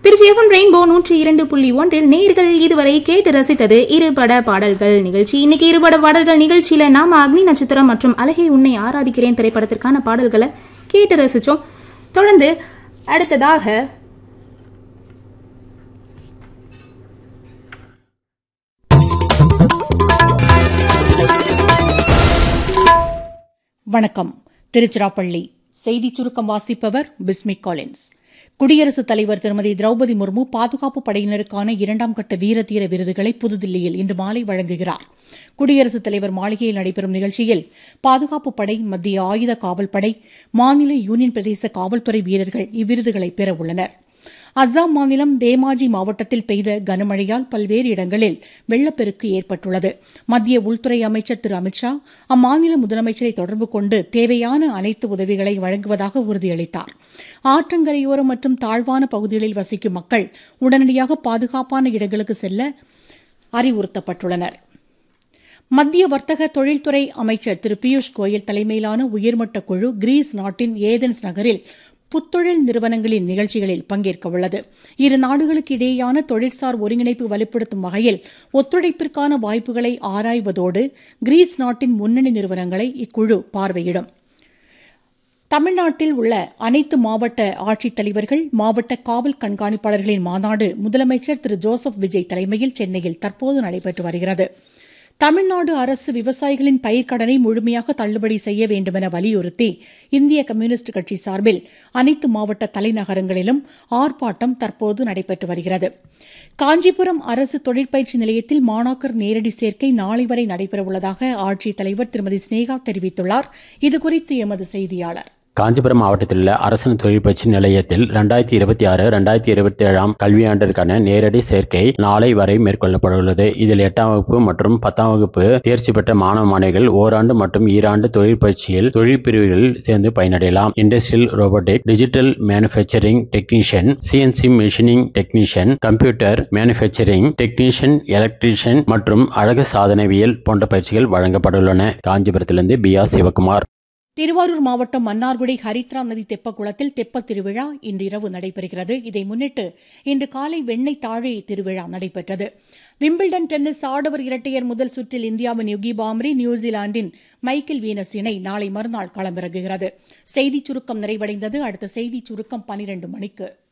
Trichy FM rainbow நூற்றி இரண்டு புள்ளி ஒன்றில் நேர்கள் இதுவரை கேட்டு ரசித்தது இருபட பாடல்கள் நிகழ்ச்சி இன்னைக்கு இருபட பாடல்கள் நிகழ்ச்சியில நாம அக்னி நட்சத்திரம் மற்றும் அழகை உன்னை ஆராதிக்கிறேன் திரைப்படத்திற்கான பாடல்களை கேட்டு ரசிச்சோம் தொடர்ந்து அடுத்ததாக வணக்கம் திருச்சிராப்பள்ளி செய்தி சுருக்கம் வாசிப்பவர் பிஸ்மிக் காலின்ஸ் குடியரசுத் தலைவர் திருமதி திரௌபதி முர்மு பாதுகாப்பு படையினருக்கான இரண்டாம் கட்ட வீரதீர விருதுகளை புதுதில்லியில் இன்று மாலை வழங்குகிறார் குடியரசுத் தலைவர் மாளிகையில் நடைபெறும் நிகழ்ச்சியில் பாதுகாப்பு படை மத்திய ஆயுத காவல் படை மாநில யூனியன் பிரதேச காவல்துறை வீரர்கள் இவ்விருதுகளை பெற உள்ளனா் அஸ்ஸாம் மாநிலம் தேமாஜி மாவட்டத்தில் பெய்த கனமழையால் பல்வேறு இடங்களில் வெள்ளப்பெருக்கு ஏற்பட்டுள்ளது மத்திய உள்துறை அமைச்சர் திரு அமித்ஷா அம்மாநில முதலமைச்சரை தொடர்பு கொண்டு தேவையான அனைத்து உதவிகளை வழங்குவதாக உறுதியளித்தார் ஆற்றங்கரையோரம் மற்றும் தாழ்வான பகுதிகளில் வசிக்கும் மக்கள் உடனடியாக பாதுகாப்பான இடங்களுக்கு செல்ல அறிவுறுத்தப்பட்டுள்ளனர் மத்திய வர்த்தக தொழில்துறை அமைச்சர் திரு பியூஷ் கோயல் தலைமையிலான உயர்மட்ட குழு கிரீஸ் நாட்டின் ஏதென்ஸ் நகரில் புத்தொழில் நிறுவனங்களின் நிகழ்ச்சிகளில் பங்கேற்க உள்ளது இரு நாடுகளுக்கு இடையேயான தொழிற்சார் ஒருங்கிணைப்பு வலுப்படுத்தும் வகையில் ஒத்துழைப்பிற்கான வாய்ப்புகளை ஆராய்வதோடு கிரீஸ் நாட்டின் முன்னணி நிறுவனங்களை இக்குழு பார்வையிடும் தமிழ்நாட்டில் உள்ள அனைத்து மாவட்ட ஆட்சித்தலைவர்கள் மாவட்ட காவல் கண்காணிப்பாளர்களின் மாநாடு முதலமைச்சர் திரு ஜோசப் விஜய் தலைமையில் சென்னையில் தற்போது நடைபெற்று வருகிறது தமிழ்நாடு அரசு விவசாயிகளின் பயிர்க்கடனை முழுமையாக தள்ளுபடி செய்ய வேண்டுமென வலியுறுத்தி இந்திய கம்யூனிஸ்ட் கட்சி சார்பில் அனைத்து மாவட்ட தலைநகரங்களிலும் ஆர்ப்பாட்டம் தற்போது நடைபெற்று வருகிறது காஞ்சிபுரம் அரசு தொழிற்பயிற்சி நிலையத்தில் மாணாக்கர் நேரடி சேர்க்கை நாளை வரை நடைபெறவுள்ளதாக ஆட்சித் தலைவர் திருமதி ஸ்னேகா தெரிவித்துள்ளார் இதுகுறித்து எமது செய்தியாளர் காஞ்சிபுரம் மாவட்டத்தில் உள்ள அரசு தொழிற்பயிற்சி நிலையத்தில் இரண்டாயிரத்தி இருபத்தி ஆறு இரண்டாயிரத்தி இருபத்தி ஏழாம் கல்வியாண்டிற்கான நேரடி சேர்க்கை நாளை வரை மேற்கொள்ளப்படவுள்ளது இதில் எட்டாம் வகுப்பு மற்றும் பத்தாம் வகுப்பு தேர்ச்சி பெற்ற மாணவ மாணவிகள் ஓராண்டு மற்றும் ஈராண்டு தொழிற்பயிற்சியில் தொழில் பிரிவுகளில் சேர்ந்து பயனடையலாம் industrial robotic digital manufacturing technician CNC machining technician computer manufacturing technician electrician மற்றும் அழகு சாதனவியல் போன்ற பயிற்சிகள் வழங்கப்பட்டுள்ளன காஞ்சிபுரத்திலிருந்து பி ஆர் சிவகுமார் திருவாரூர் மாவட்டம் மன்னார்குடி ஹரித்ரா நதி தெப்பக்குளத்தில் தெப்பத் திருவிழா இன்று இரவு நடைபெறுகிறது இதை முன்னிட்டு இன்று காலை வெண்ணெய் தாழை திருவிழா நடைபெற்றது விம்பிள்டன் டென்னிஸ் ஆடவர் இரட்டையர் முதல் சுற்றில் இந்தியாவின் யுகி பாம்ரி நியூசிலாந்தின் மைக்கேல் வீனஸ் இணை நாளை மறுநாள் களமிறங்குகிறது செய்திச் சுருக்கம் நிறைவடைந்தது அடுத்த செய்திச் சுருக்கம் பனிரண்டு மணிக்கு